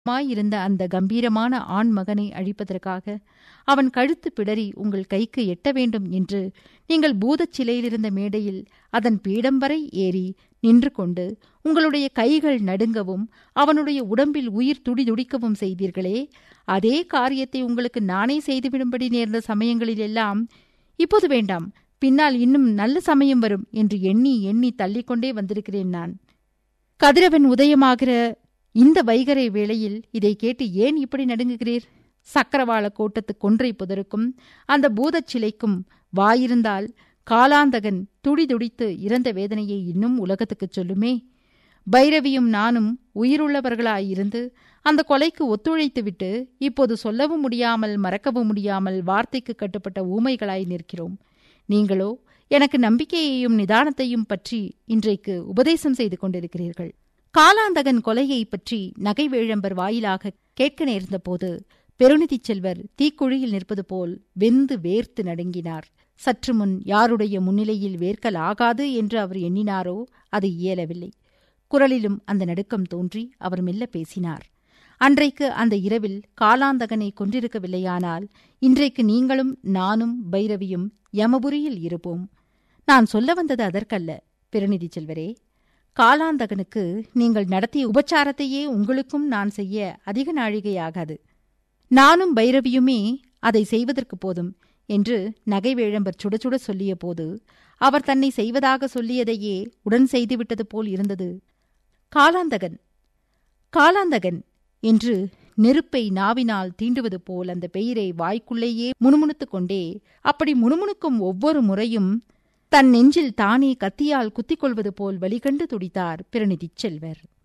மாயிருந்த அந்த கம்பீரமான ஆண் மகனை அழிப்பதற்காக அவன் கழுத்து பிடரி உங்கள் கைக்கு எட்ட வேண்டும் என்று நீங்கள் பூதச் சிலையிலிருந்த மேடையில் அதன் பீடம் வரை ஏறி நின்று கொண்டு உங்களுடைய கைகள் நடுங்கவும் அவனுடைய உடம்பில் உயிர் துடிதுடிக்கவும் செய்தீர்களே அதே காரியத்தை உங்களுக்கு நானே செய்துவிடும்படி நேர்ந்த சமயங்களிலெல்லாம் இப்போது வேண்டாம் பின்னால் இன்னும் நல்ல சமயம் வரும் என்று எண்ணி எண்ணி தள்ளிக்கொண்டே வந்திருக்கிறேன் நான் கதிரவன் உதயமாகிற இந்த வைகரை வேளையில் இதை கேட்டு ஏன் இப்படி நடுங்குகிறீர் சக்கரவாள கோட்டத்து கொன்றை புதருக்கும் அந்த பூதச் சிலைக்கும் வாயிருந்தால் காலாந்தகன் துடிதுடித்து இறந்த வேதனையை இன்னும் ஊலகத்துக்குச் சொல்லுமே பைரவியும் நானும் உயிருள்ளவர்களாயிருந்து அந்த கொலைக்கு ஒத்துழைத்துவிட்டு இப்போது சொல்லவும் முடியாமல் மறக்கவும் முடியாமல் வார்த்தைக்கு கட்டுப்பட்ட ஊமைகளாய் நிற்கிறோம் நீங்களோ எனக்கு நம்பிக்கையையும் நிதானத்தையும் பற்றி இன்றைக்கு உபதேசம் செய்து கொண்டிருக்கிறீர்கள் காலாந்தகன் கொலையை பற்றி நகைவேழம்பர் வாயிலாக கேட்க நேர்ந்தபோது பெருநிதிச் செல்வர் தீக்குழியில் நிற்பது போல் வெந்து வேர்த்து நடுங்கினார் சற்று முன் யாருடைய முன்னிலையில் வேர்க்கல் ஆகாது என்று அவர் எண்ணினாரோ அது இயலவில்லை குரலிலும் அந்த நடுக்கம் தோன்றி அவர் மெல்ல பேசினார் அன்றைக்கு அந்த இரவில் காலாந்தகனை கொன்றிருக்கவில்லையானால் இன்றைக்கு நீங்களும் நானும் பைரவியும் யமபுரியில் இருப்போம் நான் சொல்ல வந்தது அதற்கல்ல பெருநிதி செல்வரே காலாந்தகனுக்கு நீங்கள் நடத்திய உபச்சாரத்தையே உங்களுக்கும் நான் செய்ய அதிக நாழிகையாகாது நானும் பைரவியுமே அதை செய்வதற்கு போதும் என்று நகைவேழம்பர் சுட சுட சொல்லிய போது அவர் தன்னை செய்வதாக சொல்லியதையே உடன் செய்துவிட்டது போல் இருந்தது காலாந்தகன் காலாந்தகன் என்று நெருப்பை நாவினால் தீண்டுவது போல் அந்த பெயரை வாய்க்குள்ளேயே முணுமுணுத்துக் கொண்டே அப்படி முணுமுணுக்கும் ஒவ்வொரு முறையும் தன் நெஞ்சில் தானே கத்தியால் குத்திக் கொள்வது போல் வழிகண்டு துடித்தார் பிரநிதிச் செல்வர்